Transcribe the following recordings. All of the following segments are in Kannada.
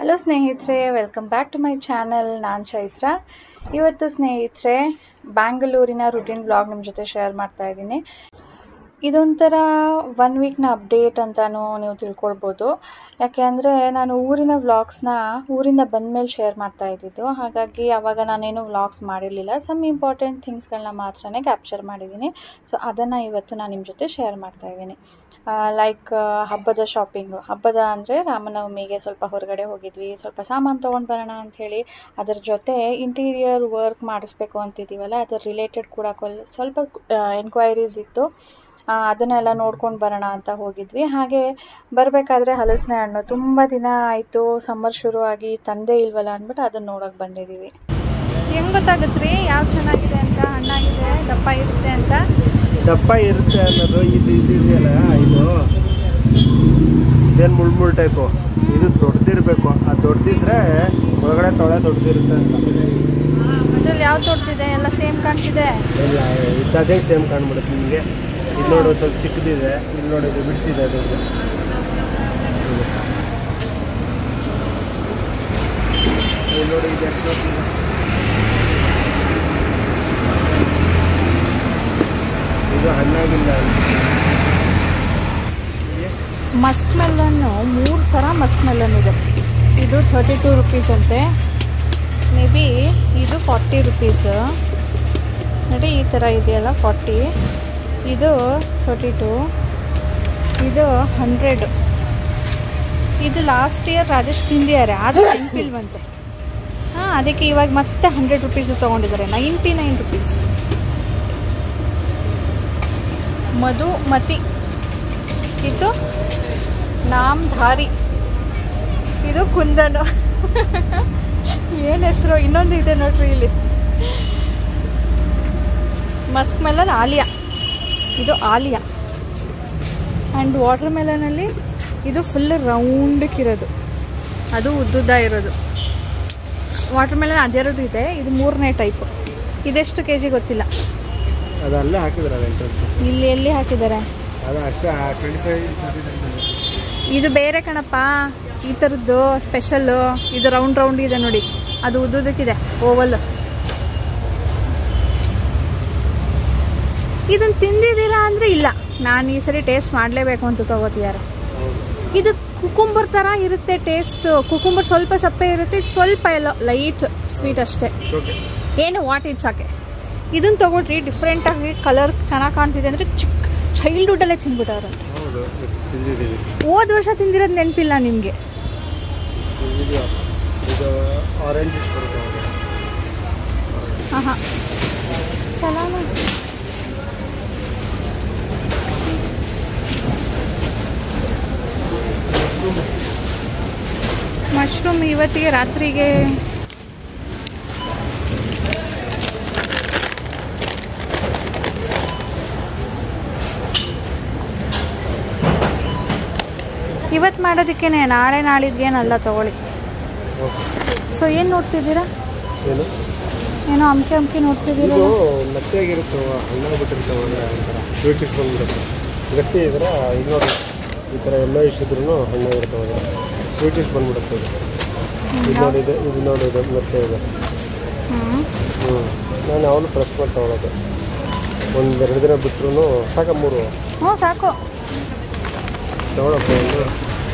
ಹಲೋ ಸ್ನೇಹಿತರೆ welcome back to my channel ನಾನು ಚೈತ್ರ ಇವತ್ತು ಸ್ನೇಹಿತರೆ ಬ್ಯಾಂಗಲೂರಿನ ರುಟೀನ್ ಬ್ಲಾಗ್ ನಿಮ್ಮ ಜೊತೆ ಶೇರ್ ಮಾಡ್ತಾ ಇದ್ದೀನಿ ಇದೊಂಥರ ಒನ್ ವೀಕ್ನ ಅಪ್ಡೇಟ್ ಅಂತಾನು ನೀವು ತಿಳ್ಕೊಳ್ಬೋದು ಯಾಕೆ ಅಂದರೆ ನಾನು ಊರಿನ ವ್ಲಾಗ್ಸ್ನ ಊರಿಂದ ಬಂದಮೇಲೆ ಶೇರ್ ಮಾಡ್ತಾ ಇದ್ದಿದ್ದು ಹಾಗಾಗಿ ಆವಾಗ ನಾನೇನು ವ್ಲಾಗ್ಸ್ ಮಾಡಿರಲಿಲ್ಲ ಸಮ್ ಇಂಪಾರ್ಟೆಂಟ್ ಥಿಂಗ್ಸ್ಗಳನ್ನ ಮಾತ್ರನೇ ಕ್ಯಾಪ್ಚರ್ ಮಾಡಿದ್ದೀನಿ ಸೊ ಅದನ್ನು ಇವತ್ತು ನಾನು ನಿಮ್ಮ ಜೊತೆ ಶೇರ್ ಮಾಡ್ತಾ ಇದ್ದೀನಿ ಲೈಕ್ ಹಬ್ಬದ ಶಾಪಿಂಗು ಹಬ್ಬದ ಅಂದರೆ ರಾಮನವಮಿಗೆ ಸ್ವಲ್ಪ ಹೊರಗಡೆ ಹೋಗಿದ್ವಿ ಸ್ವಲ್ಪ ಸಾಮಾನು ತೊಗೊಂಡು ಬರೋಣ ಅಂಥೇಳಿ ಅದರ ಜೊತೆ ಇಂಟೀರಿಯರ್ ವರ್ಕ್ ಮಾಡಿಸ್ಬೇಕು ಅಂತಿದ್ದೀವಲ್ಲ ಅದರ ರಿಲೇಟೆಡ್ ಕೂಡ ಕೊಲ್ ಸ್ವಲ್ಪ ಎನ್ಕ್ವೈರೀಸ್ ಇತ್ತು ಆ, ಅದನ್ನೆಲ್ಲ ನೋಡ್ಕೊಂಡು ಬರೋಣ ಅಂತ ಹೋಗಿದ್ವಿ ಹಾಗೆ ಬರಬೇಕಾದ್ರೆ ಹಲಸಿನ ಹಣ್ಣು ತುಂಬ ದಿನ ಆಯಿತು ಸಮ್ಮರ್ ಶುರು ಆಗಿ ತಂದೆ ಇಲ್ವಲ್ಲ ಅಂದ್ಬಿಟ್ಟು ಅದನ್ನ ನೋಡೋಕೆ ಬಂದಿದ್ದೀವಿ ಹೆಂಗ್ ಗೊತ್ತಾಗುತ್ತೆ ರೀ ಯಾವ್ದು ಚೆನ್ನಾಗಿದೆ ಅಂತ ಹಣ್ಣಾಗಿದೆ ದಪ್ಪ ಇರುತ್ತೆ ಅಂತ ದಪ್ಪ ಇರುತ್ತೆ ಅನ್ನೋದು ಇದು ಇದು ಇದೆಯಲ್ಲ ಇದು ಇದೇನು ಮುಳ್ ಮುಳ್ ಟೈಪು ಇದು ದೊಡ್ಡದಿರ್ಬೇಕು ಆ ದೊಡ್ಡದಿದ್ರೆ ಒಳಗಡೆ ತೊಳೆ ದೊಡ್ಡದಿರುತ್ತೆ ಅಂತ ಅದ್ರಲ್ಲಿ ಯಾವ್ದು ದೊಡ್ಡದಿದೆ ಎಲ್ಲ ಸೇಮ್ ಕಾಣ್ತಿದೆ ಇಲ್ಲ ಇದ್ದಾಗೆ ಸೇಮ್ ಕಾಣ್ಬಿಡುತ್ತೆ ನಿಮಗೆ ಇದು ನೋಡು ಸ್ವಲ್ಪ ಚಿಕ್ಕದಿದೆ ಇಲ್ಲಿ ನೋಡಿ ಇದು ಬಿಡ್ತಿದೆ ದೊಡ್ಡದು ಇಲ್ಲಿ ನೋಡಿ ಇದು ಎಷ್ಟು ದೊಡ್ಡದಿದೆ. ಇದು ಹಣ್ಣಾಗಿಲ್ಲ ಮಸ್ಕ್ ಮೆಲನ್ನು ಮೂರು ಥರ ಮಸ್ಕ್ ಮೆಲನ್ ಇದೆ ಇದು ಥರ್ಟಿ ಟೂ ರುಪೀಸ್ ಅಂತೆ ಮೇ ಬಿ ಇದು ಫಾರ್ಟಿ ರುಪೀಸ್ ನೋಡಿ ಈ ಥರ ಇದೆಯಲ್ಲ ಫಾರ್ಟಿ ಇದು ಥರ್ಟಿ ಟು ಇದು ಹಂಡ್ರೆಡ್ ಇದು ಲಾಸ್ಟ್ ಇಯರ್ ರಾಜೇಶ್ ತಿಂದಿದ್ದಾರೆ ಅದು ನೆನಪಿಲ್ವಂತೆ ಹಾಂ ಅದಕ್ಕೆ ಇವಾಗ ಮತ್ತೆ ಹಂಡ್ರೆಡ್ ರುಪೀಸು ತೊಗೊಂಡಿದ್ದಾರೆ ನೈಂಟಿ ನೈನ್ ರುಪೀಸ್ ಮಧುಮತಿ ಇದು ನಾಮಧಾರಿ ಇದು ಕುಂದನು ಏನು ಹೆಸರು ಇನ್ನೊಂದು ಇದೆ ನೋಡ್ರಿ ಇಲ್ಲಿ ಮಸ್ಕ್ ಮೆಲನ್ ಆಲಿಯಾ ಇದು ಆಲಿಯಾ ಆ್ಯಂಡ್ ವಾಟರ್ ಮೆಲನಲ್ಲಿ ಇದು ಫುಲ್ ರೌಂಡಕ್ಕಿರೋದು ಅದು ಉದ್ದುದ್ದ ಇರೋದು ವಾಟರ್ ಮೆಲನ್ ಅದೆರಡು ಇದೆ ಇದು ಮೂರನೇ ಟೈಪು ಇದೆಷ್ಟು ಕೆ ಜಿ ಗೊತ್ತಿಲ್ಲ ಅದು ಅಲ್ಲೇ ಹಾಕಿದ್ರೆ ಅದು ಎಂಟ್ರೆನ್ಸ್ ಇಲ್ಲಿ ಎಲ್ಲಿ ಹಾಕಿದ್ದಾರೆ ಅದು ಅಷ್ಟೇ ಟ್ವೆಂಟಿ ಫೈವ್ ಇದು ಬೇರೆ ಕಣಪ್ಪ ಈ ಥರದ್ದು ಸ್ಪೆಷಲ್ಲು ಇದು ರೌಂಡ್ ರೌಂಡ್ ಇದೆ ನೋಡಿ ಅದು ಉದ್ದುದಕ್ಕಿದೆ ಓವಲ್ ಇದನ್ನು ತಿಂದಿದ್ದೀರಾ ಅಂದರೆ ಇಲ್ಲ ನಾನು ಈ ಸರಿ ಟೇಸ್ಟ್ ಮಾಡಲೇಬೇಕು ಅಂತ ತಗೋತಿದ್ದಾರೆ ಇದು ಕುಕುಂಬರ್ ಥರ ಇರುತ್ತೆ ಟೇಸ್ಟ್ ಕುಕುಂಬರ್ ಸ್ವಲ್ಪ ಸಪ್ಪೆ ಇರುತ್ತೆ ಇದು ಸ್ವಲ್ಪ ಎಲ್ಲ ಲೈಟ್ ಸ್ವೀಟ್ ಅಷ್ಟೇ ಓಕೆ ಏನು ವಾಟ್ ಇಟ್ ಸಾಕೆ ಇದನ್ನು ತಗೊಳ್ರಿ ಡಿಫ್ರೆಂಟಾಗಿ ಕಲರ್ ಚೆನ್ನಾಗಿ ಕಾಣ್ತಿದೆ ಅಂದರೆ ಚಿಕ್ಕ ಚೈಲ್ಡ್ಹುಡ್ಡಲ್ಲೇ ತಿಂದ್ಬಿಟ್ಟವ್ರು ಹೌದು ತಿಂದಿದ್ದೀವಿ ಹೋದ ವರ್ಷ ತಿಂದಿರೋದು ನೆನಪಿಲ್ಲ ನಿಮಗೆ ಇದು ಇದು ಆರೆಂಜ್ ಇಷ್ಟು ಬರುತ್ತೆ ಅವಾಗ. ಹಾಂ ಹಾಂ ಚಲೋ ಮಶ್ರೂಮ್ ಇವತ್ತಿಗೆ ರಾತ್ರಿಗೆ ಇವತ್ತು ಮಾಡೋದಕ್ಕೇನೆ ನಾಳೆ ನಾಳಿದ್ಗೇನಲ್ಲ ತಗೊಳ್ಳಿ ಓಕೆ ಸೊ ಏನು ನೋಡ್ತಿದ್ದೀರಾ ಏನು ಏನೋ ಅಂಕೆ ಅಂಕೆ ನೋಡ್ತಿದ್ದೀರಾ ಇದು ಮೆತ್ತಾಗಿರುತ್ತೆ ಹಣ್ಣಾಗ್ಬಿಟ್ಟಿರ್ತವೆ ಅಂದರೆ ಒಂಥರ ಸ್ವೀಟ್ ಇಷ್ಟು ಬಂದ್ಬಿಡುತ್ತೆ ಗಟ್ಟಿ ಇದ್ರೆ ಇದು ನೋಡಿ ಈ ಥರ ಎಲ್ಲ ಇಷ್ಟಿದ್ರೂ ಹಣ್ಣಾಗಿರ್ತವೆ ಅಂದರೆ ಸ್ವೀಟ್ ಇಷ್ಟು ಬಂದ್ಬಿಡುತ್ತೆ ಇದು ಇದು ನೋಡಿ ಇದು ಇದು ನೋಡಿ ಇದು ಮೆತ್ತೆ ಇದೆ ಹ್ಞೂ ಹ್ಞೂ ನಾನು ಅವನು ಪ್ರೆಸ್ ಮಾಡಿ ತೊಗೊಳೋದು ಒಂದು ಎರಡು ದಿನ ಬಿಟ್ಟರು ಸಾಕ ಮೂರು ಹ್ಞೂ ಸಾಕು ತಗೊಳಪ್ಪ ಒಂದು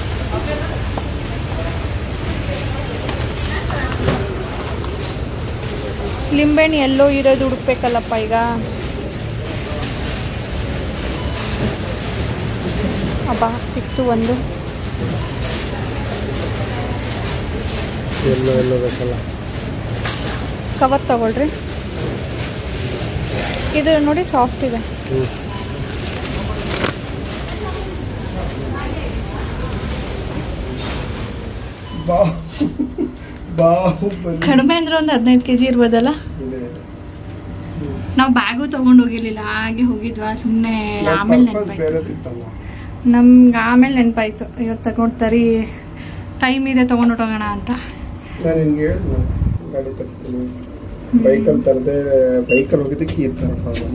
ಲಿಂಬೆಹಣ್ಣು ಎಲ್ಲೋ ಇರೋದು ಹುಡುಕ್ಬೇಕಲ್ಲಪ್ಪ ಈಗ ಅಬ್ಬಾ ಸಿಕ್ತು ಒಂದು ಎಲ್ಲೋ ಎಲ್ಲೋ ಬೇಕಲ್ಲ ಕವರ್ ತಗೊಳ್ರಿ ಇದು ನೋಡಿ ಸಾಫ್ಟ್ ಇದೆ ಹ್ಞೂ ಬಾ ಬಾಹುಬಲಿ ಕಡಿಮೆ ಅಂದ್ರೆ ಒಂದು ಹದಿನೈದು ಕೆ ಜಿ ಇರ್ಬೋದಲ್ಲ ಇದೆ, ಇದೆ. ನಾವು ಬ್ಯಾಗು ತೊಗೊಂಡು ಹೋಗಿರ್ಲಿಲ್ಲ ಹಾಗೆ ಹೋಗಿದ್ವಾ ಸುಮ್ಮನೆ ನಮ್ಮ ಆಮೇಲೆ purpose ನೆನಪಾಯ್ತು ಬೇರೆದಿತ್ತಲ್ಲ ನಮ್ಗೆ ಆಮೇಲೆ ನೆನಪಾಯ್ತು ಇವತ್ತು ತಗೊಂಡ್ತರಿ ಟೈಮ್ ಇದೆ ತೊಗೊಂಡು ಹೊಟ್ಟೋಗೋಣ ಅಂತ ನಾನು ಹಿಂಗೆ ಹೇಳಿದ್ ನಾನು ಗಾಡಿ ತರ್ತೀನಿ ಬೈಕಲ್ಲಿ ತರದೆ ಬೈಕಲ್ಲಿ ಹೋಗಿದ್ದಕ್ಕೆ ಈ ಥರ ಪ್ರಾಬ್ಲಮ್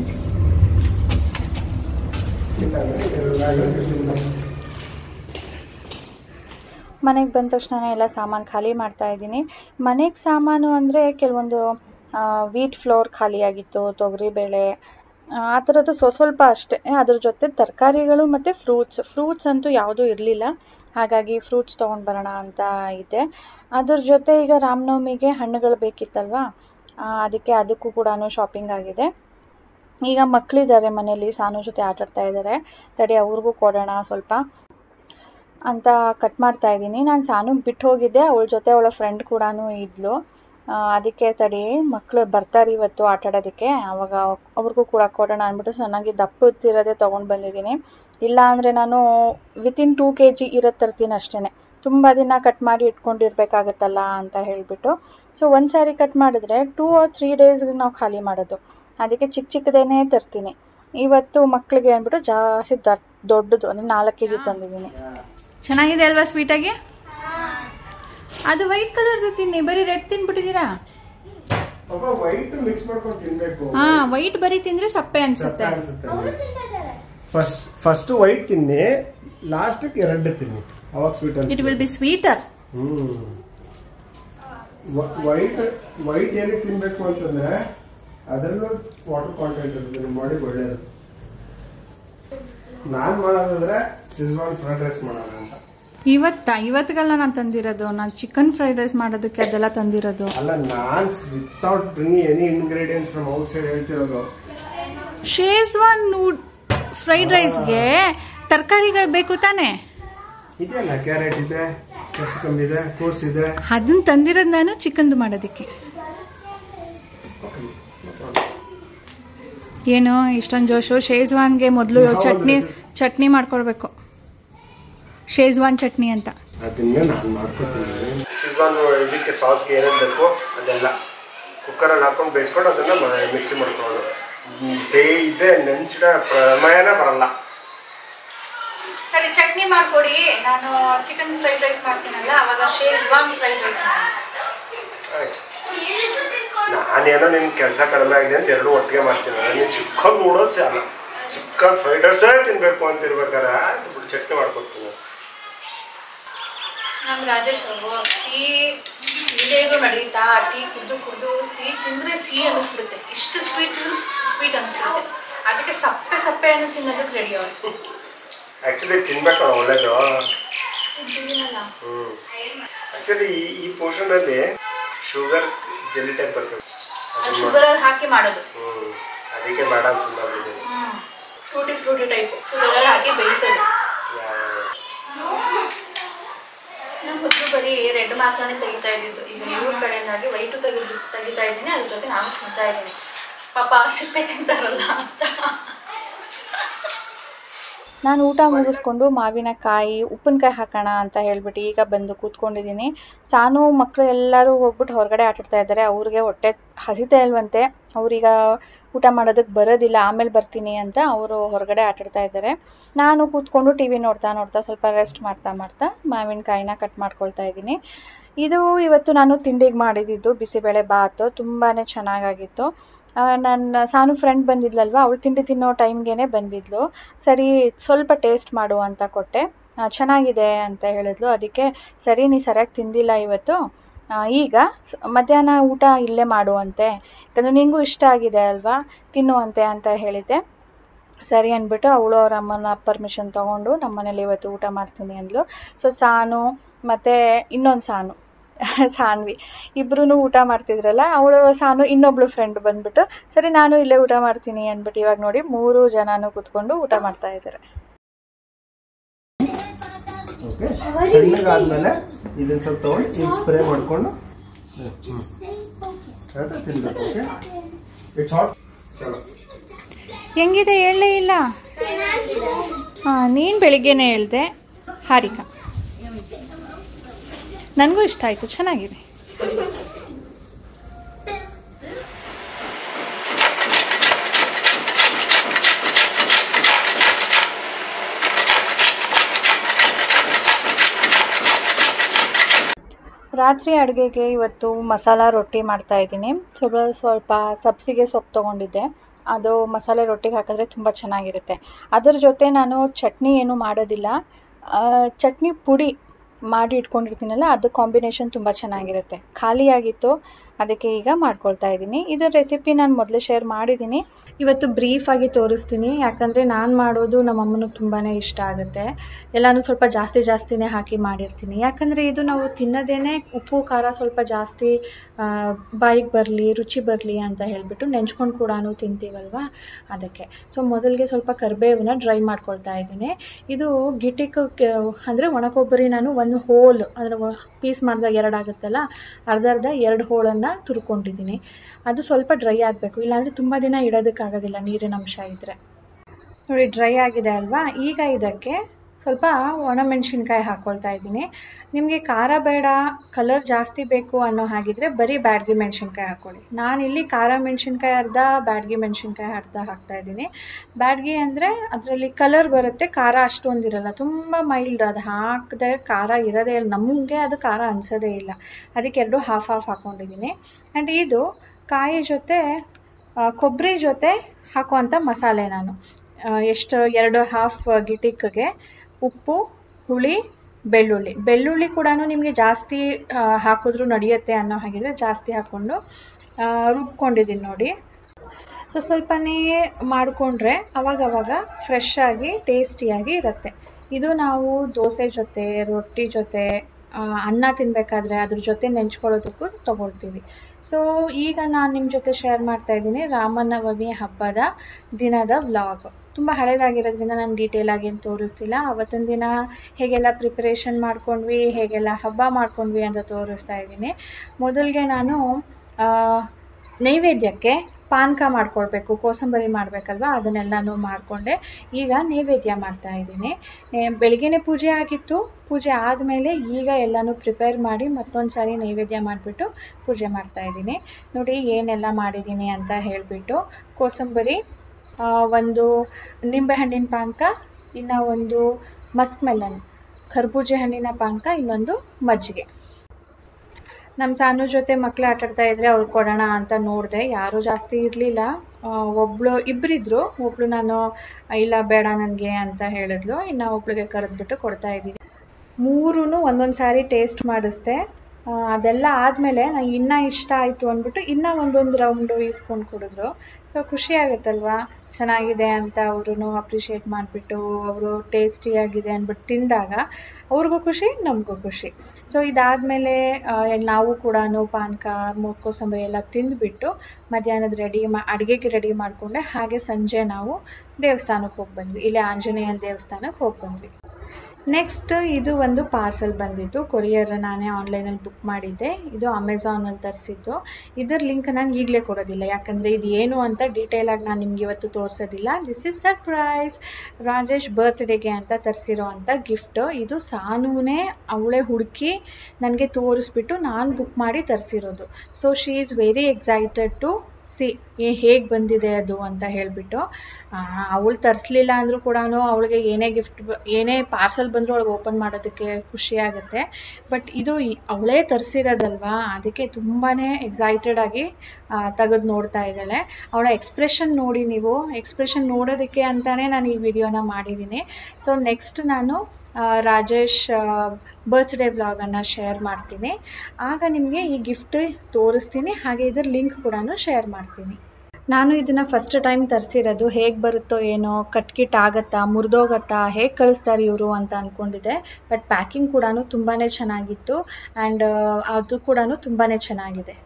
ಮನೆಗೆ ಬಂದ ತಕ್ಷಣ ಎಲ್ಲ ಸಾಮಾನು ಖಾಲಿ ಮಾಡ್ತಾ ಇದ್ದೀನಿ ಮನೆಗೆ ಸಾಮಾನು ಅಂದರೆ ಕೆಲವೊಂದು ವೀಟ್ ಫ್ಲೋರ್ ಖಾಲಿಯಾಗಿತ್ತು ತೊಗರಿಬೇಳೆ ಆ ಥರದ್ದು ಸ್ವ ಸ್ವಲ್ಪ ಅಷ್ಟೇ ಅದ್ರ ಜೊತೆ ತರಕಾರಿಗಳು ಮತ್ತು ಫ್ರೂಟ್ಸ್ ಫ್ರೂಟ್ಸ್ ಅಂತೂ ಯಾವುದೂ ಇರಲಿಲ್ಲ ಹಾಗಾಗಿ ಫ್ರೂಟ್ಸ್ ತೊಗೊಂಡು ಬರೋಣ ಅಂತ ಇದೆ ಅದ್ರ ಜೊತೆ ಈಗ ರಾಮನವಮಿಗೆ ಹಣ್ಣುಗಳು ಬೇಕಿತ್ತಲ್ವಾ ಆ, ಅದಕ್ಕೆ ಅದಕ್ಕೂ ಕೂಡ ಶಾಪಿಂಗ್ ಆಗಿದೆ ಈಗ ಮಕ್ಕಳಿದ್ದಾರೆ ಮನೇಲಿ ಸಾನು ಜೊತೆ ಆಟ ಆಡ್ತಾ ಇದ್ದಾರೆ ತಡಿ ಅವ್ರಿಗೂ ಕೊಡೋಣ ಸ್ವಲ್ಪ ಅಂತ ಕಟ್ ಮಾಡ್ತಾ ಇದ್ದೀನಿ ನಾನು ಸಾನುಗ್ ಬಿಟ್ಟು ಹೋಗಿದ್ದೆ ಅವಳ ಜೊತೆ ಅವಳ ಫ್ರೆಂಡ್ ಕೂಡ ಇದ್ಲು ಆ, ಅದಕ್ಕೆ ತಡಿ ಮಕ್ಕಳು ಬರ್ತಾರೆ ಇವತ್ತು ಆಟ ಆಡೋದಕ್ಕೆ ಅವಾಗ ಅವ್ರಿಗೂ ಕೂಡ ಕೊಡೋಣ ಅಂದ್ಬಿಟ್ಟು ಚೆನ್ನಾಗಿ ದಪ್ಪತ್ತಿರೋದೇ ತೊಗೊಂಡು ಬಂದಿದ್ದೀನಿ ಇಲ್ಲ ಅಂದರೆ ನಾನು ವಿತಿನ್ ಟೂ ಕೆ ಜಿ ಇರೋದು ತರ್ತೀನಿ ಅಷ್ಟೇ ತುಂಬ ದಿನ ಕಟ್ ಮಾಡಿ ಇಟ್ಕೊಂಡಿರ್ಬೇಕಾಗತ್ತಲ್ಲ ಅಂತ ಹೇಳಿಬಿಟ್ಟು ಸೊ ಒಂದು ಸಾರಿ ಕಟ್ ಮಾಡಿದ್ರೆ ಟೂ ಆರ್ ತ್ರೀ ಡೇಸ್ಗೆ ನಾವು ಖಾಲಿ ಮಾಡೋದು ಅದಕ್ಕೆ ಚಿಕ್ಕ ಚಿಕ್ಕದೇನೇ ತರ್ತೀನಿ ಇವತ್ತು ಮಕ್ಕಳಿಗೆ ಅಂದ್ಬಿಟ್ಟು ಜಾಸ್ತಿ ದ ದೊಡ್ಡದು ಅಂದರೆ ನಾಲ್ಕು ಕೆ ಜಿ ತಂದಿದ್ದೀನಿ ಚೆನ್ನಾಗಿದೆ ಅಲ್ವಾ ಸ್ವೀಟಾಗಿ ಅದು ವೈಟ್ ಕಲರ್ದು ತಿನ್ನಿ ಬರೀ ರೆಡ್ ತಿನ್ಬಿಟ್ಟಿದ್ದೀರಾ ಪಾಪ ವೈಟ್ ಮಿಕ್ಸ್ ಮಾಡ್ಕೊಂಡು ತಿನ್ಬೇಕು ಹಾ ವೈಟ್ ಬರೀ ತಿಂದ್ರೆ ಸಪ್ಪೆ ಅನ್ಸುತ್ತೆ ಫಸ್ಟ್ ಫಸ್ಟ್ ವೈಟ್ ತಿನ್ನಿ ಲಾಸ್ಟ್ ಎರಡು ತಿನ್ನಿ ಅವಾಗ sweet it will be sweeter hmm white white ಏನಕ್ಕೆ ತಿನ್ಬೇಕು ಅಂತಂದ್ರೆ ಅದರಲ್ಲೂ ವಾಟರ್ ಕಾಂಟೆಂಟ್ ಇರುತ್ತೆ ನಿಮ್ಮ ಬಾಡಿಗೆ ಒಳ್ಳೇದು ನಾನ್ ಮಾಡೋದಾದ್ರೆ ಸಿಜ್ವಾನ್ ಫ್ರೈಡ್ ರೈಸ್ ಮಾಡೋಣ ಅಂತ ಇವತ್ತ ಇವತ್ತಿಗೆಲ್ಲ ನಾನು ತಂದಿರೋದು ನಾನು ಚಿಕನ್ ಫ್ರೈಡ್ ರೈಸ್ ಮಾಡೋದಕ್ಕೆ ಅದೆಲ್ಲ ತಂದಿರೋದು ಅಲ್ಲ ನಾನ್ without bring any ingredients from outside ಹೇಳ್ತಿರೋದು ಶೇಜ್ವಾನ್ ಫ್ರೈಡ್ ರೈಸ್ಗೆ ತರಕಾರಿಗಳು ಬೇಕು ತಾನೇ ಇದೆಯಲ್ಲ ಕ್ಯಾರೆಟ್ ಇದೆ ಕ್ಯಾಪ್ಸಿಕಮ್ ಇದೆ ಕೋಸ್ ಇದೆ ಅದನ್ನ ತಂದಿರೋದು ನಾನು ಚಿಕನ್ದು ಮಾಡೋದಕ್ಕೆ ಏನು ಇಷ್ಟೊಂದು ಜೋಶು ಶೇಜ್ವಾನ್ಗೆ ಮೊದಲು ಹೌದು. ಚಟ್ನಿ ಚಟ್ನಿ ಮಾಡ್ಕೊಳ್ಬೇಕು ಶೇಜ್ವಾನ್ ಚಟ್ನಿ ಅಂತ ಅದನ್ನ ನಾನು ಮಾಡ್ಕೊತೀನಿ ಸಿಜ್ವಾನ್ ಇದಕ್ಕೆ ಸಾಸ್ಗೆ ಏನೇನು ಬೇಕು ಅದೆಲ್ಲ ಕುಕ್ಕರಲ್ಲಿ ಹಾಕೊಂಡು ಬೇಯಿಸ್ಕೊಂಡು ಅದನ್ನ ಮ- ಮಿಕ್ಸಿ ಮಾಡ್ಕೊಳ್ಳೋದು ಡೇ ಇದೆ ನೆನ್ಸಿಡ ಪ್ರಮೇಯನೇ ಬರಲ್ಲ ಸರಿ ಚಟ್ನಿ ಮಾಡ್ಕೊಡಿ ನಾನು ಚಿಕನ್ ಫ್ರೈಡ್ ರೈಸ್ ಮಾಡ್ತೀನಲ್ಲ ಅವಾಗ ಶೇಜ್ವಾನ್ ಫ್ರೈಡ್ ರೈಸ್ ಆಯ್ತು ನಾನೇನೋ ನಿನ್ ಕೆಲಸ ಕಡಿಮೆ ಆಗಿದೆ ಅಂತ ಎರಡು ಒಟ್ಟಿಗೆ ಮಾಡ್ತೀನಿ ನೀನು ಚಿಕ್ಕನ್ ನೋಡೋದು ಸಾಲ ಚಿಕನ್ ಫ್ರೈಡ್ ರೈಸೇ ತಿನ್ಬೇಕು ಅಂತ ಇರ್ಬೇಕಾರೆ ಆಯ್ತು ಬಿಡು ಚಟ್ನಿ ಮಾಡ್ಕೊತೀನಿ ನಮ್ಮ ರಾಜೇಶ್ ಅವರು ಸಿಹಿ ಇಲ್ಲದೇಗೂ ನಡೀತಾ ಟೀ ಕುಡ್ದು ಕುಡ್ದು ಸಿಹಿ ತಿಂದ್ರೆ ಸಿಹಿ ಅನ್ನಿಸ್ಬಿಡುತ್ತೆ ಇಷ್ಟು ಸ್ವೀಟ್ ತಿಂದ್ರು ಸ್ವೀಟ್ ಅನ್ನಿಸ್ಬಿಡುತ್ತೆ ಅದಕ್ಕೆ ಸಪ್ಪೆ ಸಪ್ಪೆ ಅನ್ನು ತಿನ್ನೋದಕ್ಕೆ ರೆಡಿ ಅವರು ಆ್ಯಕ್ಚುಲಿ ತಿನ್ಬೇಕಲ್ಲ ಒಳ್ಳೇದು ತಿಂತೀನಲ್ಲ ಹ್ಞೂ ಆ್ಯಕ್ಚುಲಿ ಈ ಈ ಪೋರ್ಷನಲ್ಲಿ ಶುಗರ್ ಜೆಲಿ ಟೈಪ್ ಬರ್ತದೆ ಅದನ್ನ ಶುಗರ್ ಹಾಕಿ ಮಾಡೋದು ಹ್ಞೂ ಅದಕ್ಕೆ ಬೇಡ ಅಂತ ಸುಮ್ಮನೆ ಫ್ರೂಟಿ ಫ್ರೂಟಿ ಟೈಪ್ ಶುಗರಲ್ಲಿ ಹಾಕಿ ಬೇಯಿಸೋದು ನಮ್ಮ ಮೊದಲು ಬರೀ ರೆಡ್ ಮಾತ್ರನೇ ತೆಗಿತಾ ಇದ್ದಿದ್ದು ಈಗ ಇವ್ರ ಕಡೆಯಿಂದಾಗಿ ವೈಟು ತೆಗೆದು ತೆಗಿತಾ ಇದ್ದೀನಿ ಅದ್ರ ಜೊತೆ ನಾನು ತಿಂತಾ ಇದ್ದೀನಿ ಪಾಪ ಸಿಪ್ಪೆ ತಿಂತಾರಲ್ಲ ಅಂತ ನಾನು ಊಟ ಮುಗಿಸ್ಕೊಂಡು ಮಾವಿನಕಾಯಿ ಉಪ್ಪಿನಕಾಯಿ ಹಾಕೋಣ ಅಂತ ಹೇಳ್ಬಿಟ್ಟು ಈಗ ಬಂದು ಕೂತ್ಕೊಂಡಿದ್ದೀನಿ ಸಾನು ಮಕ್ಕಳು ಎಲ್ಲರೂ ಹೋಗ್ಬಿಟ್ಟು ಹೊರಗಡೆ ಆಟಾಡ್ತಾ ಇದ್ದಾರೆ ಅವ್ರಿಗೆ ಹೊಟ್ಟೆ ಹಸಿತಾ ಇಲ್ವಂತೆ ಅವ್ರೀಗ ಊಟ ಮಾಡೋದಕ್ಕೆ ಬರೋದಿಲ್ಲ ಆಮೇಲೆ ಬರ್ತೀನಿ ಅಂತ ಅವರು ಹೊರಗಡೆ ಆಟಾಡ್ತಾ ಇದ್ದಾರೆ ನಾನು ಕೂತ್ಕೊಂಡು ಟಿ ವಿ ನೋಡ್ತಾ ನೋಡ್ತಾ ಸ್ವಲ್ಪ ರೆಸ್ಟ್ ಮಾಡ್ತಾ ಮಾಡ್ತಾ ಮಾವಿನಕಾಯಿನ ಕಟ್ ಮಾಡ್ಕೊಳ್ತಾ ಇದ್ದೀನಿ ಇದು ಇವತ್ತು ನಾನು ತಿಂಡಿಗೆ ಮಾಡಿದ್ದು ಬಿಸಿಬೇಳೆ ಬಾತು ತುಂಬಾ ಚೆನ್ನಾಗಾಗಿತ್ತು ನನ್ನ ಸಾನು ಫ್ರೆಂಡ್ ಬಂದಿದ್ಲಲ್ವ ಅವಳು ತಿಂಡಿ ತಿನ್ನೋ ಟೈಮ್ಗೆ ಬಂದಿದ್ಲು ಸರಿ ಸ್ವಲ್ಪ ಟೇಸ್ಟ್ ಮಾಡು ಅಂತ ಕೊಟ್ಟೆ ಆ, ಚೆನ್ನಾಗಿದೆ ಅಂತ ಹೇಳಿದ್ಲು ಅದಕ್ಕೆ ಸರಿ ನೀ ಸರಿಯಾಗಿ ತಿಂದಿಲ್ಲ ಇವತ್ತು ಆ, ಈಗ ಸ- ಮಧ್ಯಾಹ್ನ ಊಟ ಇಲ್ಲೇ ಮಾಡುವಂತೆ ಯಾಕಂದ್ರೆ ನಿಂಗೂ ಇಷ್ಟ ಆಗಿದೆ ಅಲ್ವಾ ತಿನ್ನುವಂತೆ ಅಂತ ಹೇಳಿದ್ದೆ ಸರಿ ಅಂದ್ಬಿಟ್ಟು ಅವಳು ಅವ್ರ ಅಮ್ಮನ ಪರ್ಮಿಷನ್ ತೊಗೊಂಡು ನಮ್ಮ ಮನೇಲಿ ಇವತ್ತು ಊಟ ಮಾಡ್ತೀನಿ ಅಂದ್ಲು ಸೊ ಸಾನು ಮತ್ತು ಇನ್ನೊಂದು ಸಾನು ಸಾನ್ವಿ ಇಬ್ರು ಊಟ ಮಾಡ್ತಿದ್ರಲ್ಲ ಅವಳು ಸಾನು ಇನ್ನೊಬ್ಳು ಫ್ರೆಂಡ್ ಬಂದ್ಬಿಟ್ಟು ಸರಿ ನಾನು ಇಲ್ಲೇ ಊಟ ಮಾಡ್ತೀನಿ ಅಂದ್ಬಿಟ್ಟು ಇವಾಗ ನೋಡಿ ಮೂರು ಜನನು ಕೂತ್ಕೊಂಡು ಊಟ ಮಾಡ್ತಾ ಇದ್ದಾರೆ ಓಕೆ ತಣ್ಣಗಾದ್ಮೇಲೆ ಇದನ್ನ ಸ್ವಲ್ಪ ತಗೊಂಡು ಈಗ ಸ್ಪ್ರೇ ಮಾಡ್ಕೊಂಡು ಆಯ್ತಾ ತಿನ್ಬೇಕು ಓಕೆ ಇಟ್ಸ್ ಹಾಟ್ ಚಲೋ ಹೆಂಗಿದೆ ಹೇಳಲೇ ಇಲ್ಲ ಹಾಂ ನೀನು ಬೆಳಿಗ್ಗೆನೇ ಹೇಳ್ದೆ ಹಾರಿಕಾ ನನಗೂ ಇಷ್ಟ ಆಯಿತು ಚೆನ್ನಾಗಿದೆ ರಾತ್ರಿ ಅಡುಗೆಗೆ ಇವತ್ತು ಮಸಾಲ ರೊಟ್ಟಿ ಮಾಡ್ತಾ ಇದ್ದೀನಿ ಸ್ವಲ್ಪ ಸ್ವಲ್ಪ ಸಬ್ಸಿಗೆ ಸೊಪ್ಪು ತೊಗೊಂಡಿದ್ದೆ ಅದು ಮಸಾಲೆ ರೊಟ್ಟಿಗೆ ಹಾಕಿದ್ರೆ ತುಂಬ ಚೆನ್ನಾಗಿರುತ್ತೆ ಅದ್ರ ಜೊತೆ ನಾನು ಚಟ್ನಿ ಏನು ಮಾಡೋದಿಲ್ಲ ಆ, ಚಟ್ನಿ ಪುಡಿ ಮಾಡಿ ಇಟ್ಕೊಂಡಿರ್ತೀನಲ್ಲ ಅದು ಕಾಂಬಿನೇಷನ್ ತುಂಬ ಚೆನ್ನಾಗಿರುತ್ತೆ ಖಾಲಿಯಾಗಿತ್ತು ಅದಕ್ಕೆ ಈಗ ಮಾಡ್ಕೊಳ್ತಾ ಇದ್ದೀನಿ ಇದು ರೆಸಿಪಿ ನಾನು ಮೊದಲೇ ಶೇರ್ ಮಾಡಿದ್ದೀನಿ ಇವತ್ತು ಬ್ರೀಫಾಗಿ ತೋರಿಸ್ತೀನಿ ಯಾಕಂದರೆ ನಾನು ಮಾಡೋದು ನಮ್ಮ ಅಮ್ಮನಿಗೆ ತುಂಬಾ ಇಷ್ಟ ಆಗುತ್ತೆ ಎಲ್ಲನೂ ಸ್ವಲ್ಪ ಜಾಸ್ತಿ ಜಾಸ್ತಿನೇ ಹಾಕಿ ಮಾಡಿರ್ತೀನಿ ಯಾಕಂದರೆ ಇದು ನಾವು ತಿನ್ನೋದೇನೆ ಉಪ್ಪು ಖಾರ ಸ್ವಲ್ಪ ಜಾಸ್ತಿ ಬಾಯಿಗೆ ಬರಲಿ ರುಚಿ ಬರಲಿ ಅಂತ ಹೇಳಿಬಿಟ್ಟು ನೆಂಚ್ಕೊಂಡು ಕೂಡ ತಿಂತೀವಲ್ವ ಅದಕ್ಕೆ ಸೊ ಮೊದಲಿಗೆ ಸ್ವಲ್ಪ ಕರಿಬೇವನ್ನ ಡ್ರೈ ಮಾಡ್ಕೊಳ್ತಾ ಇದ್ದೀನಿ ಇದು ಗಿಟಿಕ್ ಅಂದರೆ ಒಣ ಕೊಬ್ಬರಿ ನಾನು ಒಂದು ಹೋಲ್ ಅಂದರೆ ಪೀಸ್ ಮಾಡಿದಾಗ ಎರಡು ಆಗುತ್ತಲ್ಲ ಅರ್ಧ ಅರ್ಧ ಎರಡು ಹೋಳನ್ನು ತುರ್ಕೊಂಡಿದ್ದೀನಿ ಅದು ಸ್ವಲ್ಪ ಡ್ರೈ ಆಗಬೇಕು ಇಲ್ಲಾಂದರೆ ತುಂಬ ದಿನ ಇಡೋದಕ್ಕಾಗೋದಿಲ್ಲ ನೀರಿನ ಅಂಶ ಇದ್ದರೆ ನೋಡಿ ಡ್ರೈ ಆಗಿದೆ ಅಲ್ವಾ ಈಗ ಇದಕ್ಕೆ ಸ್ವಲ್ಪ ಒಣಮೆಣಸಿನ್ಕಾಯಿ ಹಾಕ್ಕೊಳ್ತಾ ಇದ್ದೀನಿ ನಿಮಗೆ ಖಾರ ಬೇಡ ಕಲರ್ ಜಾಸ್ತಿ ಬೇಕು ಅನ್ನೋ ಹಾಗಿದ್ರೆ ಬರೀ ಬ್ಯಾಡ್ಗಿ ಮೆಣಸಿನ್ಕಾಯಿ ಹಾಕ್ಕೊಳ್ಳಿ ನಾನಿಲ್ಲಿ ಖಾರ ಮೆಣಸಿನ್ಕಾಯಿ ಅರ್ಧ ಬ್ಯಾಡ್ಗಿ ಮೆಣಸಿನ್ಕಾಯಿ ಅರ್ಧ ಹಾಕ್ತಾ ಇದ್ದೀನಿ ಬ್ಯಾಡ್ಗಿ ಅಂದರೆ ಅದರಲ್ಲಿ ಕಲರ್ ಬರುತ್ತೆ ಖಾರ ಅಷ್ಟೊಂದಿರಲ್ಲ ತುಂಬ ಮೈಲ್ಡ್ ಅದು ಹಾಕಿದ್ರೆ ಖಾರ ಇರೋದೇ ಇಲ್ಲ ನಮಗೆ ಅದು ಖಾರ ಅನಿಸೋದೇ ಇಲ್ಲ ಅದಕ್ಕೆ ಎರಡು ಹಾಫ್ ಹಾಫ್ ಹಾಕ್ಕೊಂಡಿದ್ದೀನಿ ಆ್ಯಂಡ್ ಇದು ಕಾಯಿ ಜೊತೆ ಕೊಬ್ಬರಿ ಜೊತೆ ಹಾಕುವಂಥ ಮಸಾಲೆ ನಾನು ಎಷ್ಟು ಎರಡು ಹಾಫ್ ಗಿಟಿಕ್ಗೆ ಉಪ್ಪು ಹುಳಿ ಬೆಳ್ಳುಳ್ಳಿ ಬೆಳ್ಳುಳ್ಳಿ ಕೂಡ ನಿಮಗೆ ಜಾಸ್ತಿ ಹಾಕಿದ್ರೂ ನಡೆಯುತ್ತೆ ಅನ್ನೋ ಹಾಗಿದ್ರೆ ಜಾಸ್ತಿ ಹಾಕ್ಕೊಂಡು ರುಬ್ಕೊಂಡಿದ್ದೀನಿ ನೋಡಿ ಸೊ ಸ್ವಲ್ಪನೇ ಮಾಡಿಕೊಂಡ್ರೆ ಅವಾಗವಾಗ ಫ್ರೆಶ್ ಆಗಿ ಟೇಸ್ಟಿಯಾಗಿ ಇರುತ್ತೆ ಇದು ನಾವು ದೋಸೆ ಜೊತೆ ರೊಟ್ಟಿ ಜೊತೆ ಅನ್ನ ತಿನ್ನಬೇಕಾದ್ರೆ ಅದ್ರ ಜೊತೆ ನೆಂಚ್ಕೊಳ್ಳೋದಕ್ಕೂ ತೊಗೊಳ್ತೀವಿ ಸೊ ಈಗ ನಾನು ನಿಮ್ಮ ಜೊತೆ ಶೇರ್ ಮಾಡ್ತಾ ಇದ್ದೀನಿ ರಾಮನವಮಿ ಹಬ್ಬದ ದಿನದ ವ್ಲಾಗ್ ತುಂಬ ಹಳೇದಾಗಿರೋದ್ರಿಂದ ನಾನು ಡೀಟೇಲ್ ಆಗಿ ಏನು ತೋರಿಸ್ತಿಲ್ಲ ಅವತ್ತಿನ ದಿನ ಹೇಗೆಲ್ಲ ಪ್ರಿಪರೇಷನ್ ಮಾಡ್ಕೊಂಡ್ವಿ ಹೇಗೆಲ್ಲ ಹಬ್ಬ ಮಾಡ್ಕೊಂಡ್ವಿ ಅಂತ ತೋರಿಸ್ತಾ ಇದ್ದೀನಿ ಮೊದಲಿಗೆ ನಾನು ನೈವೇದ್ಯಕ್ಕೆ ಪಾನಕ ಮಾಡ್ಕೊಳ್ಬೇಕು ಕೋಸಂಬರಿ ಮಾಡಬೇಕಲ್ವ ಅದನ್ನೆಲ್ಲನೂ ಮಾಡಿಕೊಂಡೆ ಈಗ ನೈವೇದ್ಯ ಮಾಡ್ತಾ ಇದ್ದೀನಿ ಬೆಳಗ್ಗೆನೇ ಪೂಜೆ ಆಗಿತ್ತು ಪೂಜೆ ಆದಮೇಲೆ ಈಗ ಎಲ್ಲನೂ ಪ್ರಿಪೇರ್ ಮಾಡಿ ಮತ್ತೊಂದು ಸಾರಿ ನೈವೇದ್ಯ ಮಾಡಿಬಿಟ್ಟು ಪೂಜೆ ಮಾಡ್ತಾ ಇದ್ದೀನಿ ನೋಡಿ ಏನೆಲ್ಲ ಮಾಡಿದ್ದೀನಿ ಅಂತ ಹೇಳಿಬಿಟ್ಟು ಕೋಸಂಬರಿ ಒಂದು ನಿಂಬೆಹಣ್ಣಿನ ಪಾನಕ ಇನ್ನು ಒಂದು ಮಸ್ಕ್ ಮೆಲನ್ ಕರ್ಬೂಜೆ ಹಣ್ಣಿನ ಪಾನಕ ಇನ್ನೊಂದು ಮಜ್ಜಿಗೆ ನಮ್ಮ ಸಾನು ಜೊತೆ ಮಕ್ಕಳು ಆಟಾಡ್ತಾ ಇದ್ರೆ ಅವ್ರಿಗೆ ಕೊಡೋಣ ಅಂತ ನೋಡಿದೆ ಯಾರೂ ಜಾಸ್ತಿ ಇರಲಿಲ್ಲ ಒಬ್ಳು ಇಬ್ಬರಿದ್ರು ಒಬ್ಳು ನಾನು ಇಲ್ಲ ಬೇಡ ನನಗೆ ಅಂತ ಹೇಳಿದ್ಲು ಇನ್ನು ಒಬ್ಳಿಗೆ ಕರೆದ್ಬಿಟ್ಟು ಕೊಡ್ತಾ ಇದ್ದೀನಿ ಮೂರೂ ಒಂದೊಂದು ಸಾರಿ ಟೇಸ್ಟ್ ಮಾಡಿಸ್ದೆ ಅದೆಲ್ಲ ಆದಮೇಲೆ ನಂಗೆ ಇನ್ನೂ ಇಷ್ಟ ಆಯಿತು ಅಂದ್ಬಿಟ್ಟು ಇನ್ನೂ ಒಂದೊಂದು ರೌಂಡು ಈಸ್ಕೊಂಡು ಕುಡಿದ್ರು ಸೊ ಖುಷಿ ಆಗುತ್ತಲ್ವಾ ಚೆನ್ನಾಗಿದೆ ಅಂತ ಅವರು ಅಪ್ರಿಷಿಯೇಟ್ ಮಾಡಿಬಿಟ್ಟು ಅವರು ಟೇಸ್ಟಿಯಾಗಿದೆ ಅಂದ್ಬಿಟ್ಟು ತಿಂದಾಗ ಅವ್ರಿಗೂ ಖುಷಿ ನಮಗೂ ಖುಷಿ ಸೊ ಇದಾದಮೇಲೆ ನಾವು ಕೂಡ ಪಾನಕ ಕೋಸಂಬರಿ ಎಲ್ಲ ತಿಂದುಬಿಟ್ಟು ಮಧ್ಯಾಹ್ನದ ರೆಡಿ ಮಾ ಅಡುಗೆಗೆ ರೆಡಿ ಮಾಡಿಕೊಂಡೆ ಹಾಗೆ ಸಂಜೆ ನಾವು ದೇವಸ್ಥಾನಕ್ಕೆ ಹೋಗಿ ಬಂದ್ವಿ ಇಲ್ಲೇ ಆಂಜನೇಯನ ದೇವಸ್ಥಾನಕ್ಕೆ ಹೋಗಿ ಬಂದ್ವಿ ನೆಕ್ಸ್ಟ್ ಇದು ಒಂದು ಪಾರ್ಸಲ್ ಬಂದಿತ್ತು ಕೊರಿಯರ್ ನಾನೇ ಆನ್ಲೈನಲ್ಲಿ ಬುಕ್ ಮಾಡಿದ್ದೆ ಇದು ಅಮೆಝಾನಲ್ಲಿ ತರಿಸಿದ್ದು ಇದರ ಲಿಂಕ್ ನಾನು ಈಗಲೇ ಕೊಡೋದಿಲ್ಲ ಯಾಕಂದರೆ ಇದು ಏನು ಅಂತ ಡೀಟೇಲಾಗಿ ನಾನು ನಿಮ್ಗೆ ಇವತ್ತು ತೋರಿಸೋದಿಲ್ಲ ದಿಸ್ ಇಸ್ ಸರ್ಪ್ರೈಸ್ ರಾಜೇಶ್ ಬರ್ತ್ಡೇಗೆ ಅಂತ ತರಿಸಿರೋ ಅಂಥ ಗಿಫ್ಟ್ ಇದು ಸಾನೂನೇ ಅವಳೇ ಹುಡುಕಿ ನನಗೆ ತೋರಿಸ್ಬಿಟ್ಟು ನಾನು ಬುಕ್ ಮಾಡಿ ತರಿಸಿರೋದು so she is very excited to see ಹೇಗೆ ಬಂದಿದೆ ಅದು ಅಂತ ಹೇಳಿಬಿಟ್ಟು ಅವಳು ತರಿಸ್ಲಿಲ್ಲ ಅಂದರೂ ಕೂಡ ಅವಳಿಗೆ ಏನೇ ಗಿಫ್ಟ್ ಏನೇ ಪಾರ್ಸಲ್ ಬಂದರೂ ಅವಳಿಗೆ ಓಪನ್ ಮಾಡೋದಕ್ಕೆ ಖುಷಿ ಆಗುತ್ತೆ ಬಟ್ ಇದು ಅವಳೇ ತರಿಸಿರೋದಲ್ವಾ ಅದಕ್ಕೆ ತುಂಬಾ ಎಕ್ಸೈಟೆಡ್ ಆಗಿ ತೆಗೆದು ನೋಡ್ತಾ ಇದ್ದಾಳೆ ಅವಳ ಎಕ್ಸ್ಪ್ರೆಷನ್ ನೋಡಿ ನೀವು ಎಕ್ಸ್ಪ್ರೆಷನ್ ನೋಡೋದಕ್ಕೆ ಅಂತಲೇ ನಾನು ಈ ವಿಡಿಯೋನ ಮಾಡಿದ್ದೀನಿ ಸೊ ನೆಕ್ಸ್ಟ್ ನಾನು ರಾಜೇಶ್ ಬರ್ತ್ಡೇ ವ್ಲಾಗನ್ನು ಶೇರ್ ಮಾಡ್ತೀನಿ ಆಗ ನಿಮಗೆ ಈ ಗಿಫ್ಟ್ ತೋರಿಸ್ತೀನಿ ಹಾಗೆ ಇದ್ರ ಲಿಂಕ್ ಕೂಡ ಶೇರ್ ಮಾಡ್ತೀನಿ ನಾನು ಇದನ್ನು ಫಸ್ಟ್ ಟೈಮ್ ತರಿಸಿರೋದು ಹೇಗೆ ಬರುತ್ತೋ ಏನೋ ಕಟ್ಕಿಟ್ ಆಗತ್ತಾ ಮುರಿದೋಗತ್ತಾ ಹೇಗೆ ಕಳಿಸ್ತಾರೆ ಇವರು ಅಂತ ಅಂದ್ಕೊಂಡಿದ್ದೆ ಬಟ್ ಪ್ಯಾಕಿಂಗ್ ಕೂಡ ತುಂಬಾ ಚೆನ್ನಾಗಿತ್ತು ಆ್ಯಂಡ್ ಅದು ಕೂಡ ತುಂಬಾ ಚೆನ್ನಾಗಿದೆ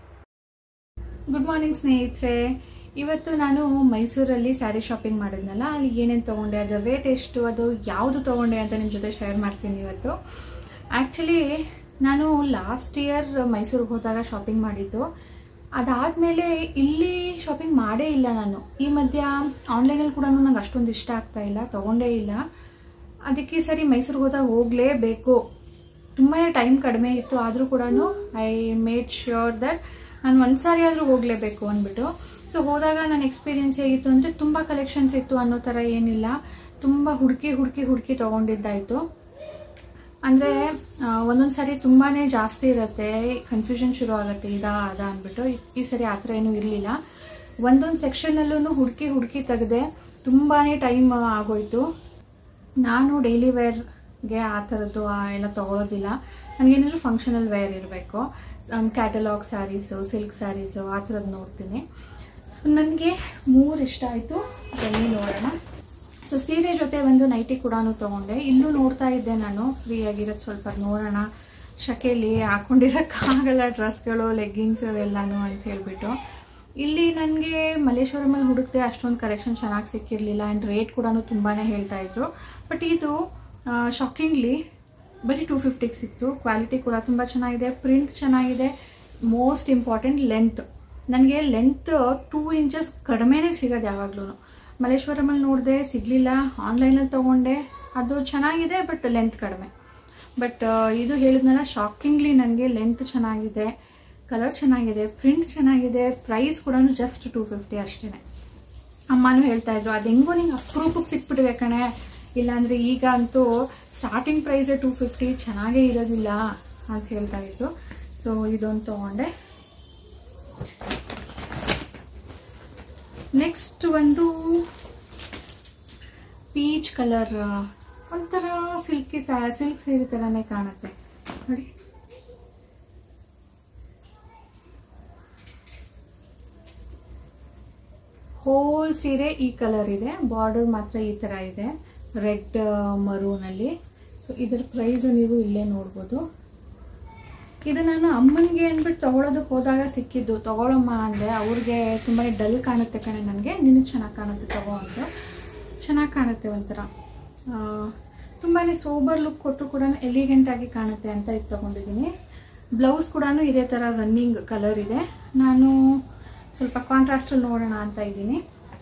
ಗುಡ್ ಮಾರ್ನಿಂಗ್ ಸ್ನೇಹಿತರೆ ಇವತ್ತು ನಾನು ಮೈಸೂರಲ್ಲಿ ಸ್ಯಾರಿ ಶಾಪಿಂಗ್ ಮಾಡಿದ್ನಲ್ಲ ಅಲ್ಲಿ ಏನೇನು ತೊಗೊಂಡೆ ಅದರ ರೇಟ್ ಎಷ್ಟು ಅದು ಯಾವುದು ತೊಗೊಂಡೆ ಅಂತ ನಿಮ್ಮ ಜೊತೆ ಶೇರ್ ಮಾಡ್ತೀನಿ ಇವತ್ತು ಆ್ಯಕ್ಚುಲಿ ನಾನು ಲಾಸ್ಟ್ ಇಯರ್ ಮೈಸೂರಿಗೆ ಹೋದಾಗ ಶಾಪಿಂಗ್ ಮಾಡಿದ್ದು ಅದಾದಮೇಲೆ ಇಲ್ಲಿ ಶಾಪಿಂಗ್ ಮಾಡೇ ಇಲ್ಲ ನಾನು ಈ ಮಧ್ಯ ಆನ್ಲೈನಲ್ಲಿ ಕೂಡ ನಂಗೆ ಅಷ್ಟೊಂದು ಇಷ್ಟ ಆಗ್ತಾ ಇಲ್ಲ ತೊಗೊಂಡೇ ಇಲ್ಲ ಅದಕ್ಕೆ ಸರಿ ಮೈಸೂರಿಗೆ ಹೋದಾಗ ಹೋಗಲೇಬೇಕು ತುಂಬಾ ಟೈಮ್ ಕಡಿಮೆ ಇತ್ತು ಆದರೂ ಕೂಡ ಐ ಮೇಡ್ ಶ್ಯೂರ್ ದಟ್ ನಾನು ಒಂದು ಸಾರಿ ಆದರೂ ಹೋಗಲೇಬೇಕು ಅಂದ್ಬಿಟ್ಟು ಸೊ ಹೋದಾಗ ನನ್ನ ಎಕ್ಸ್ಪೀರಿಯನ್ಸ್ ಹೇಗಿತ್ತು ಅಂದರೆ ತುಂಬ ಕಲೆಕ್ಷನ್ಸ್ ಇತ್ತು ಅನ್ನೋ ಥರ ಏನಿಲ್ಲ ತುಂಬ ಹುಡುಕಿ ಹುಡುಕಿ ಹುಡುಕಿ ತೊಗೊಂಡಿದ್ದಾಯಿತು ಅಂದರೆ ಒಂದೊಂದು ಸಾರಿ ತುಂಬಾ ಜಾಸ್ತಿ ಇರುತ್ತೆ ಕನ್ಫ್ಯೂಷನ್ ಶುರು ಆಗುತ್ತೆ ಇದಾ ಅದ ಅಂದ್ಬಿಟ್ಟು ಈ ಸರಿ ಆ ಥರ ಏನೂ ಇರಲಿಲ್ಲ ಒಂದೊಂದು ಸೆಕ್ಷನಲ್ಲೂ ಹುಡುಕಿ ಹುಡುಕಿ ತೆಗೆದೆ ತುಂಬಾ ಟೈಮ್ ಆಗೋಯ್ತು ನಾನು ಡೈಲಿ ವೇರ್ ಗೆ ಆ ಥರದ್ದು ಆ ಎಲ್ಲ ತಗೊಳ್ಳೋದಿಲ್ಲ ನನಗೇನಾದ್ರು ಫಂಕ್ಷನಲ್ ವೇರ್ ಇರಬೇಕು ಕ್ಯಾಟಲಾಗ್ ಸ್ಯಾರೀಸು ಸಿಲ್ಕ್ ಸ್ಯಾರೀಸು ಆ ಥರದ್ದು ನೋಡ್ತೀನಿ ನನಗೆ ಮೂರು ಇಷ್ಟ ಆಯಿತು ಬನ್ನಿ ನೋಡೋಣ ಸೊ ಸೀರೆ ಜೊತೆ ಒಂದು ನೈಟಿ ಕೂಡ ತೊಗೊಂಡೆ ಇಲ್ಲೂ ನೋಡ್ತಾ ಇದ್ದೆ ನಾನು ಫ್ರೀ ಆಗಿರೋದು ಸ್ವಲ್ಪ ನೋಡೋಣ ಶಕೆಲಿ ಹಾಕೊಂಡಿರೋಕ್ಕಾಗಲ್ಲ ಡ್ರೆಸ್ಗಳು ಲೆಗ್ಗಿಂಗ್ಸ್ ಎಲ್ಲಾನು ಅಂತ ಹೇಳ್ಬಿಟ್ಟು ಇಲ್ಲಿ ನನಗೆ ಮಲ್ಲೇಶ್ವರಮಲ್ಲಿ ಹುಡುಕ್ತೆ ಅಷ್ಟೊಂದು ಕಲೆಕ್ಷನ್ ಚೆನ್ನಾಗಿ ಸಿಕ್ಕಿರಲಿಲ್ಲ ಆ್ಯಂಡ್ ರೇಟ್ ಕೂಡ ತುಂಬಾ ಹೇಳ್ತಾ ಇದ್ರು ಬಟ್ ಇದು ಶಾಕಿಂಗ್ಲಿ ಬರೀ ಟೂ ಫಿಫ್ಟಿಗೆ ಸಿಕ್ತು ಕ್ವಾಲಿಟಿ ಕೂಡ ತುಂಬ ಚೆನ್ನಾಗಿದೆ ಪ್ರಿಂಟ್ ಚೆನ್ನಾಗಿದೆ ಮೋಸ್ಟ್ ಇಂಪಾರ್ಟೆಂಟ್ ಲೆಂತ್ ನನಗೆ ಲೆಂತ್ ಟೂ ಇಂಚಸ್ ಕಡಿಮೆನೇ ಸಿಗೋದು ಯಾವಾಗ್ಲೂ ಮಲ್ಲೇಶ್ವರಮಲ್ಲಿ ನೋಡಿದೆ ಸಿಗಲಿಲ್ಲ ಆನ್ಲೈನಲ್ಲಿ ತೊಗೊಂಡೆ ಅದು ಚೆನ್ನಾಗಿದೆ ಬಟ್ ಲೆಂತ್ ಕಡಿಮೆ ಬಟ್ ಇದು ಹೇಳಿದ್ನಲ್ಲ ಶಾಕಿಂಗ್ಲಿ ನನಗೆ ಲೆಂತ್ ಚೆನ್ನಾಗಿದೆ ಕಲರ್ ಚೆನ್ನಾಗಿದೆ ಪ್ರಿಂಟ್ ಚೆನ್ನಾಗಿದೆ ಪ್ರೈಸ್ ಕೂಡ ಜಸ್ಟ್ ಟೂ ಫಿಫ್ಟಿ ಅಷ್ಟೇ ಅಮ್ಮನೂ ಹೇಳ್ತಾ ಇದ್ರು ಅದು ಹೆಂಗೋ ನಿಂಗೆ ಅಪ್ರೂಪಕ್ಕೆ ಸಿಕ್ಬಿಟ್ಟಿದೆ ಕಣೆ ಇಲ್ಲಾಂದ್ರೆ ಈಗ ಅಂತೂ ಸ್ಟಾರ್ಟಿಂಗ್ ಪ್ರೈಸೇ ಟೂ ಫಿಫ್ಟಿ ಚೆನ್ನಾಗೇ ಇರೋದಿಲ್ಲ ಅಂತ ಹೇಳ್ತಾ ಇದ್ರು ಸೊ ಇದೊಂದು ತೊಗೊಂಡೆ ನೆಕ್ಸ್ಟ್ ಒಂದು ಪೀಚ್ ಕಲರ್ ಒಂಥರ ಸಿಲ್ಕಿ ಸಿಲ್ಕ್ ಸೀರೆ ಥರನೇ ಕಾಣುತ್ತೆ ನೋಡಿ ಹೋಲ್ ಸೀರೆ ಈ ಕಲರ್ ಇದೆ ಬಾರ್ಡರ್ ಮಾತ್ರ ಈ ಥರ ಇದೆ ರೆಡ್ ಮರೂನಲ್ಲಿ ಸೊ ಇದರ ಪ್ರೈಸು ನೀವು ಇಲ್ಲೇ ನೋಡ್ಬೋದು ಇದು ನಾನು ಅಮ್ಮನಿಗೆ ಅಂದ್ಬಿಟ್ಟು ತಗೊಳೋದಕ್ಕೆ ಹೋದಾಗ ಸಿಕ್ಕಿದ್ದು ತಗೊಳಮ್ಮ ಅಂದೆ ಅವ್ರಿಗೆ ತುಂಬಾ ಡಲ್ ಕಾಣುತ್ತೆ ಕಣೆ ನನಗೆ ನಿನಗೆ ಚೆನ್ನಾಗಿ ಕಾಣುತ್ತೆ ತಗೋ ಅಂತ ಚೆನ್ನಾಗಿ ಕಾಣುತ್ತೆ ಒಂಥರ ತುಂಬಾ ಸೋಬರ್ ಲುಕ್ ಕೊಟ್ಟರು ಕೂಡ ಎಲಿಗೆಂಟ್ ಆಗಿ ಕಾಣುತ್ತೆ ಅಂತ ಇದು ತೊಗೊಂಡಿದ್ದೀನಿ ಬ್ಲೌಸ್ ಕೂಡ ಇದೇ ಥರ ರನ್ನಿಂಗ್ ಕಲರ್ ಇದೆ ನಾನು ಸ್ವಲ್ಪ ಕಾಂಟ್ರಾಸ್ಟಲ್ಲಿ ನೋಡೋಣ ಅಂತ ಇದ್ದೀನಿ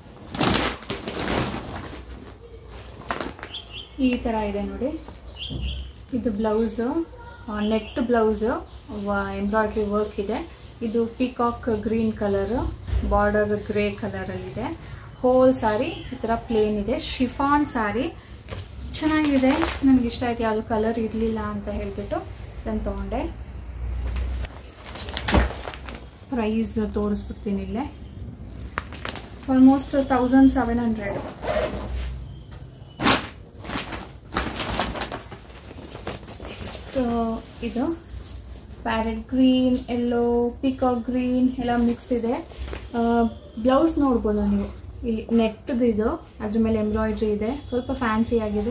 ಈ ಥರ ಇದೆ ನೋಡಿ ಇದು blouse net blouse embroidery work ಇದೆ ಇದು peacock green colour border grey ಕಲರಲ್ಲಿದೆ ಹೋಲ್ ಸಾರಿ ಈ ಥರ ಪ್ಲೇನ್ ಇದೆ ಶಿಫಾನ್ ಸಾರಿ ಚೆನ್ನಾಗಿದೆ ನನಗೆ ಇಷ್ಟ ಆಯ್ತು ಯಾವುದು ಕಲರ್ ಇರಲಿಲ್ಲ ಅಂತ ಹೇಳಿಬಿಟ್ಟು ಇದನ್ನು ತೊಗೊಂಡೆ ಪ್ರೈಸ್ ತೋರಿಸ್ಬಿಡ್ತೀನಿ ಇಲ್ಲೇ almost thousand seven hundred next ಇದು parrot green yellow peacock green ಎಲ್ಲ ಮಿಕ್ಸ್ ಇದೆ ಬ್ಲೌಸ್ ನೋಡ್ಬೋದು ನೀವು ಇಲ್ಲಿ ನೆಟ್ಟದು ಇದು ಅದ್ರ ಮೇಲೆ ಎಂಬ್ರಾಯ್ಡ್ರಿ ಇದೆ ಸ್ವಲ್ಪ ಫ್ಯಾನ್ಸಿ ಆಗಿದೆ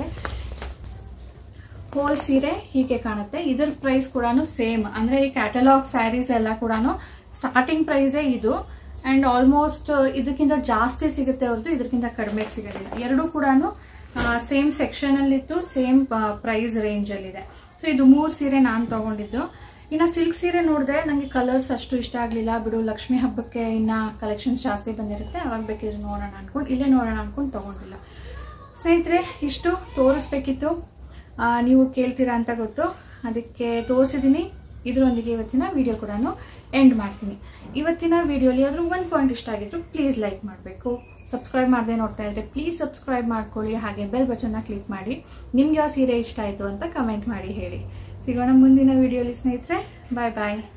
ಹೋಲ್ ಸೀರೆ ಹೀಗೆ ಕಾಣುತ್ತೆ ಇದರ ಪ್ರೈಸ್ ಕೂಡ ಸೇಮ್ ಅಂದ್ರೆ ಈ ಕ್ಯಾಟಲಾಗ್ ಸ್ಯಾರೀಸ್ ಎಲ್ಲ ಕೂಡ ಸ್ಟಾರ್ಟಿಂಗ್ ಪ್ರೈಸೇ ಇದು ಅಂಡ್ ಆಲ್ಮೋಸ್ಟ್ ಇದಕ್ಕಿಂತ ಜಾಸ್ತಿ ಸಿಗುತ್ತೆ ಹೊರತು ಇದಕ್ಕಿಂತ ಕಡಿಮೆ ಸಿಗೋದಿಲ್ಲ ಎರಡೂ ಕೂಡ ಸೇಮ್ ಸೆಕ್ಷನ್ ಅಲ್ಲಿತ್ತು ಸೇಮ್ ಪ್ರೈಸ್ ರೇಂಜ್ ಅಲ್ಲಿದೆ ಸೊ ಇದು ಮೂರು ಸೀರೆ ನಾನು ತಗೊಂಡಿದ್ದು ಇನ್ನು ಸಿಲ್ಕ್ ಸೀರೆ ನೋಡಿದ್ರೆ ನನಗೆ ಕಲರ್ಸ್ ಅಷ್ಟು ಇಷ್ಟ ಆಗಲಿಲ್ಲ ಬಿಡು ಲಕ್ಷ್ಮಿ ಹಬ್ಬಕ್ಕೆ ಇನ್ನ ಕಲೆಕ್ಷನ್ಸ್ ಜಾಸ್ತಿ ಬಂದಿರುತ್ತೆ ಅವಾಗ ಬೇಕಿದ್ರೆ ನೋಡೋಣ ಅನ್ಕೊಂಡು ಇಲ್ಲೇ ನೋಡೋಣ ಅನ್ಕೊಂಡು ತಗೊಂಡಿಲ್ಲ ಸ್ನೇಹಿತರೆ ಇಷ್ಟು ತೋರಿಸ್ಬೇಕಿತ್ತು ಆ, ನೀವು ಕೇಳ್ತೀರಾ ಅಂತ ಗೊತ್ತು ಅದಕ್ಕೆ ತೋರಿಸಿದ್ದೀನಿ ಇದರೊಂದಿಗೆ ಇವತ್ತಿನ ವಿಡಿಯೋ ಕೂಡ ಎಂಡ್ ಮಾಡ್ತೀನಿ ಇವತ್ತಿನ ವಿಡಿಯೋಲಿ ಆದ್ರೂ ಒಂದು ಪಾಯಿಂಟ್ ಇಷ್ಟ ಆಗಿದ್ರು ಪ್ಲೀಸ್ ಲೈಕ್ ಮಾಡಬೇಕು ಸಬ್ಸ್ಕ್ರೈಬ್ ಮಾಡದೆ ನೋಡ್ತಾ ಇದ್ರೆ ಪ್ಲೀಸ್ ಸಬ್ಸ್ಕ್ರೈಬ್ ಮಾಡ್ಕೊಳ್ಳಿ ಹಾಗೆ ಬೆಲ್ ಬಟನ್ನ ಕ್ಲಿಕ್ ಮಾಡಿ ನಿಮ್ಗೆ ಯಾವ ಸೀರೆ ಇಷ್ಟ ಆಯಿತು ಅಂತ ಕಮೆಂಟ್ ಮಾಡಿ ಹೇಳಿ ಸಿಗೋಣ ಮುಂದಿನ ವಿಡಿಯೋಲಿ ಸ್ನೇಹಿತರೆ ಬಾಯ್ ಬಾಯ್